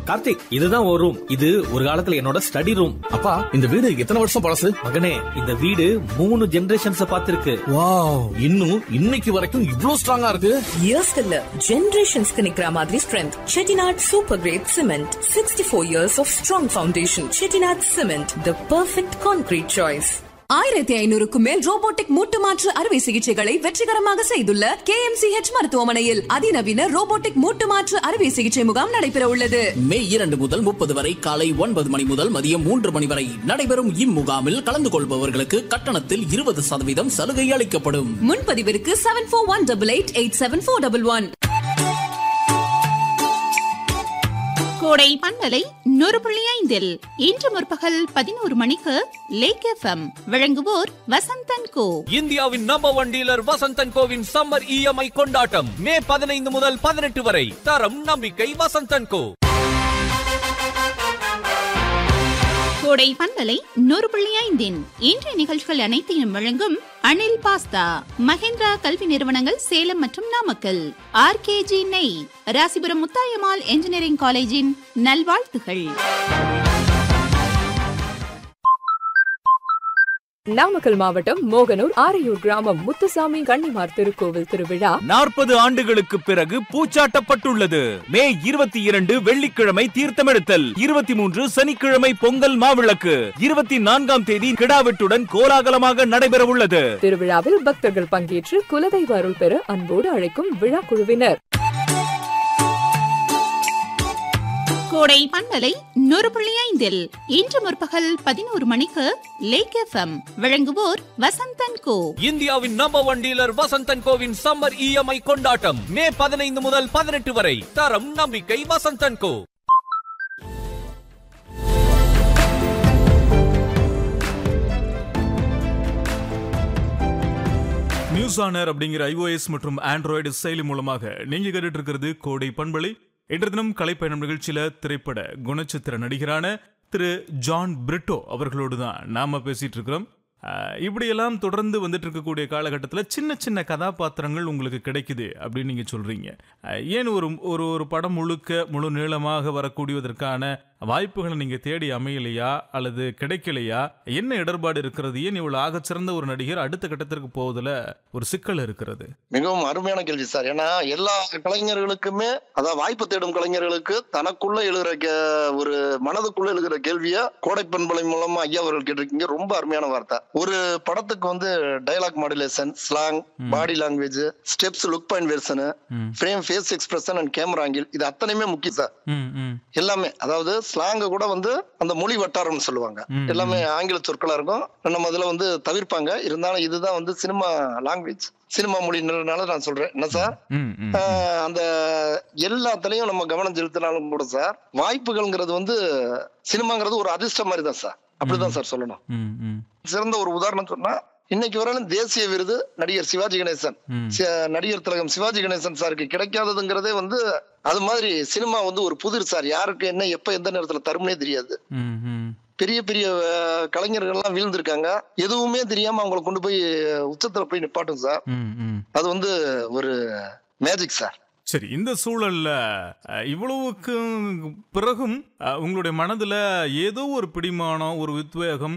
கார்த்திக் இதுதான் ஒரு ரூம் இது ஒரு காலத்துல என்னோட ஸ்டடி ரூம் அப்பா இந்த வீடு எத்தனை வருஷம் பழசு மகனே இந்த வீடு மூணு ஜெனரேஷன்ஸ் பார்த்திருக்கு வாவ் இன்னும் இன்னைக்கு வரைக்கும் இவ்ளோ ஸ்ட்ராங்கா இருக்கு இயர்ஸ்க்கு இல்ல ஜெனரேஷன்ஸ்க்கு நிக்கிற மாதிரி strength Chettinad super grade cement sixty four years of strong foundation Chettinad cement the perfect concrete choice ஆயிரத்தி ஐநூறுக்கும் மேல் ரோபோட்டிக் மூட்டு மாற்று அறுவை சிகிச்சைகளை வெற்றிகரமாக செய்துள்ள கே மருத்துவமனையில் அதிநவீன ரோபோட்டிக் மூட்டு மாற்று அறுவை சிகிச்சை முகாம் நடைபெற உள்ளது மே இரண்டு முதல் முப்பது வரை காலை ஒன்பது மணி முதல் மதியம் மூன்று மணி வரை நடைபெறும் இம்முகாமில் கலந்து கொள்பவர்களுக்கு கட்டணத்தில் இருபது சதவீதம் சலுகை அளிக்கப்படும் முன்பதிவிற்கு seven four one double eight eight seven four double one Kodai பண்பலை நூறு புள்ளி ஐந்தில் இன்று முற்பகல் பதினோரு மணிக்கு லேக் எஃப்எம் வழங்குவோர் வசந்தன் கோ இந்தியாவின் நம்பர் ஒன் டீலர் வசந்தன் கோவின் சம்மர் இஎம்ஐ கொண்டாட்டம் மே பதினைந்து முதல் பதினெட்டு வரை தரம் நம்பிக்கை வசந்தன் கோ கோடை பண்பலை நூறு புள்ளி ஐந்தின் இன்றைய நிகழ்ச்சிகள் அனைத்தையும் வழங்கும் அனில் பாஸ்தா மகேந்திரா கல்வி நிறுவனங்கள் சேலம் மற்றும் நாமக்கல் ஆர்கேஜி நெய் ராசிபுரம் முத்தாயம்மாள் என்ஜினியரிங் காலேஜின் நல்வாழ்த்துகள் நாமக்கல் மாவட்டம் மோகனூர் ஆரையூர் கிராமம் முத்துசாமி கன்னிமார் திருக்கோவில் திருவிழா நாற்பது ஆண்டுகளுக்கு பிறகு பூச்சாட்டப்பட்டுள்ளது மே இருபத்தி இரண்டு வெள்ளிக்கிழமை தீர்த்தமெடுத்தல் இருபத்தி மூன்று சனிக்கிழமை பொங்கல் மாவிளக்கு இருபத்தி நான்காம் தேதி கிடாவெட்டுடன் கோலாகலமாக நடைபெறவுள்ளது திருவிழாவில் பக்தர்கள் பங்கேற்று குலதெய்வ அருள் பெற அன்போடு அழைக்கும் விழா குழுவினர் கோடை பண்பலை நூறு புள்ளி ஐந்தில் இன்று முற்பகல் பதினோரு மணிக்கு லேக் எஃப்எம் வழங்குவோர் வசந்தன் கோ இந்தியாவின் நம்பர் ஒன் டீலர் வசந்தன் கோவின் சம்மர் இஎம்ஐ கொண்டாட்டம் மே பதினைந்து முதல் பதினெட்டு வரை தரம் நம்பிக்கை வசந்தன் கோ நியூஸ் ஆனர் அப்படிங்கிற ஐஓஎஸ் மற்றும் ஆண்ட்ராய்டு செயலி மூலமாக நீங்க கேட்டுட்டு இருக்கிறது கோடை பண்பலை இன்று தினம் கலைப்பயணம் நிகழ்ச்சியில திரைப்பட குணச்சித்திர நடிகரான திரு ஜான் பிரிட்டோ அவர்களோடு தான் நாம பேசிட்டு இருக்கிறோம் அஹ், இப்படியெல்லாம் தொடர்ந்து வந்துட்டு இருக்கக்கூடிய காலகட்டத்தில் சின்ன சின்ன கதாபாத்திரங்கள் உங்களுக்கு கிடைக்குது அப்படின்னு நீங்க சொல்றீங்க அஹ், ஏன் ஒரு ஒரு ஒரு படம் முழுக்க முழு நீளமாக வரக்கூடியதற்கான வாய்ப்புகளை நீங்க தேடி அமையலையா அல்லது கிடைக்கலையா என்ன இடர்பாடு இருக்கிறது ஏன் இவ்வளவு ஆகச்சிறந்த ஒரு நடிகர் அடுத்த கட்டத்திற்கு போவதுல ஒரு சிக்கல் இருக்கிறது மிகவும் அருமையான கேள்வி சார் ஏன்னா எல்லா கலைஞர்களுக்குமே அதாவது வாய்ப்பு தேடும் கலைஞர்களுக்கு தனக்குள்ள எழுகிற கே- ஒரு மனதுக்குள்ள எழுகிற கேள்விய கோடை பண்பலை மூலமா ஐயா அவர்கள் கேட்டிருக்கீங்க ரொம்ப அருமையான வார்த்தை ஒரு படத்துக்கு வந்து dialogue modulation slang body language steps look point version ம். Frame face expression and camera angle இது அத்தனையுமே முக்கியம் சார் ம், ம், எல்லாமே அதாவது ஸ்லாங்க கூட வந்து அந்த மொழி வட்டாரம்னு சொல்லுவாங்க ம், எல்லாமே ஆங்கில சொற்களா இருக்கும் நம்ம அதுல வந்து தவிர்ப்பாங்க இருந்தாலும் இதுதான் வந்து சினிமா லாங்குவேஜ் சினிமா மொழின்றதுனால நான் சொல்றேன் என்ன சார் ம், ம், ஆஹ் அந்த எல்லாத்துலயும் நம்ம கவனம் செலுத்தினாலும் கூட சார் வாய்ப்புகள்ங்கிறது வந்து சினிமாங்கிறது ஒரு அதிர்ஷ்டம் மாதிரி தான் சார் அப்படிதான் சார் சொல்லணும் ம், ம், சிறந்த ஒரு உதாரணம் சொன்னா இன்னைக்கு வரையிலும் தேசிய விருது நடிகர் சிவாஜி கணேசன் ம். சி- நடிகர் திலகம் சிவாஜி கணேசன் சாருக்கு கிடைக்காததுங்கிறதே வந்து அது மாதிரி சினிமா வந்து ஒரு புதிர் சார் யாருக்கு என்ன எப்ப எந்த நேரத்துல தரும்னே தெரியாது ம், ம். பெரிய பெரிய அஹ், கலைஞர்கள்லாம் வீழ்ந்திருக்காங்க எதுவுமே தெரியாம அவங்கள கொண்டு போய் உச்சத்துல போய் நிப்பாட்டும் சார் ம், ம். அது வந்து ஒரு மேஜிக் சார் சரி இந்த சூழல்ல அஹ், இவ்வளவுக்கு பிறகும் அஹ், உங்களுடைய மனதுல ஏதோ ஒரு பிடிமானம் ஒரு உத்வேகம்